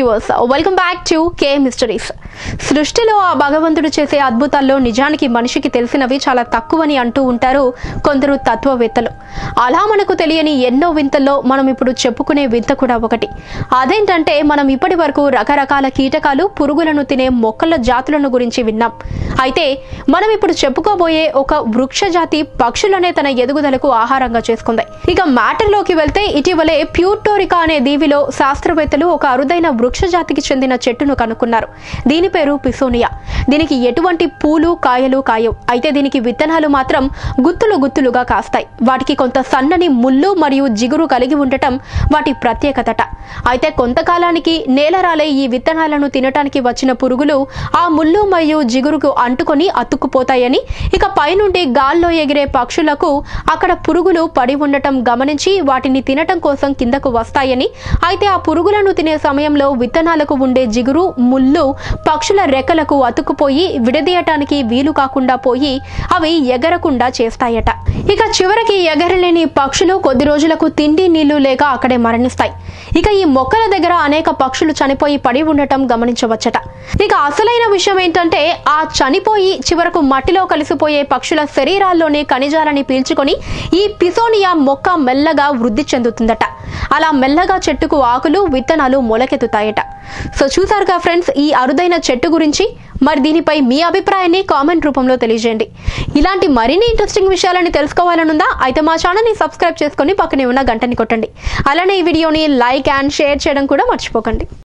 viewers welcome back to K mysteries సృష్టిలో ఆ భగవంతుడు చేసే అద్భుతాల్లో నిజానికి మనిషికి తెలిసినవి చాలా తక్కువని అంటూ ఉంటారు కొందరు తత్వవేత్తలు అలా మనకు తెలియని ఎన్నో వింతల్లో మనం ఇప్పుడు చెప్పుకునే వింత కూడా ఒకటి అదేంటంటే మనం ఇప్పటి వరకు రకరకాల కీటకాలు పురుగులను తినే మొక్కల జాతులను గురించి విన్నాం అయితే మనం ఇప్పుడు చెప్పుకోబోయే ఒక వృక్ష జాతి పక్షులనే తన ఎదుగుదలకు ఆహారంగా చేసుకుంది ఇక మ్యాటర్లోకి వెళ్తే ఇటీవలే ప్యూటోరికా అనే దీవిలో శాస్త్రవేత్తలు ఒక అరుదైన వృక్ష జాతికి చెందిన చెట్టును కనుక్కున్నారు దీని పేరు పిసోనియా దీనికి ఎటువంటి పూలు కాయలు కాయవు అయితే దీనికి విత్తనాలు మాత్రం గుత్తులు గుత్తులుగా కాస్తాయి వాటికి కొంత సన్నని ముళ్ళు మరియు జిగురు కలిగి ఉండటం వాటి ప్రత్యేకతట అయితే కొంతకాలానికి నేలరాలే ఈ విత్తనాలను తినటానికి వచ్చిన పురుగులు ఆ ముళ్ళు మరియు జిగురుకు అంటుకొని అతుక్కుపోతాయని ఇక పైనుండి గాల్లో ఎగిరే పక్షులకు అక్కడ పురుగులు పడి ఉండటం గమనించి వాటిని తినటం కోసం కిందకు వస్తాయని అయితే ఆ పురుగులను తినే సమయంలో విత్తనాలకు ఉండే జిగురు ముళ్ళు పక్షుల రెక్కలకు అతుక్కుపోయి విడదీయటానికి వీలు కాకుండా పోయి అవి ఎగరకుండా చేస్తాయట ఇక చివరికి ఎగరలేని పక్షులు కొద్ది రోజులకు తిండి నీళ్లు లేక అక్కడే మరణిస్తాయి ఇక ఈ మొక్కల దగ్గర అనేక పక్షులు చనిపోయి పడి ఉండటం గమనించవచ్చట ఇక అసలైన విషయం ఏంటంటే ఆ చనిపోయి చివరకు మట్టిలో కలిసిపోయే పక్షుల శరీరాల్లోని ఖనిజాలని పీల్చుకొని ఈ పిసోనియా మొక్క మెల్లగా వృద్ధి చెందుతుందట అలా మెల్లగా చెట్టుకు ఆకులు విత్తనాలు మొలకెత్తుతాయట సో చూసారుగా ఫ్రెండ్స్ ఈ అరుదైన చెట్టు గురించి మరి దీనిపై మీ అభిప్రాయాన్ని కామెంట్ రూపంలో తెలియజేయండి ఇలాంటి మరిన్ని ఇంట్రెస్టింగ్ విషయాలని తెలుసుకోవాలనుందా అయితే మా ఛానల్ని సబ్స్క్రైబ్ చేసుకొని పక్కనే ఉన్న గంటని కొట్టండి అలానే ఈ వీడియోని లైక్ అండ్ షేర్ చేయడం కూడా మర్చిపోకండి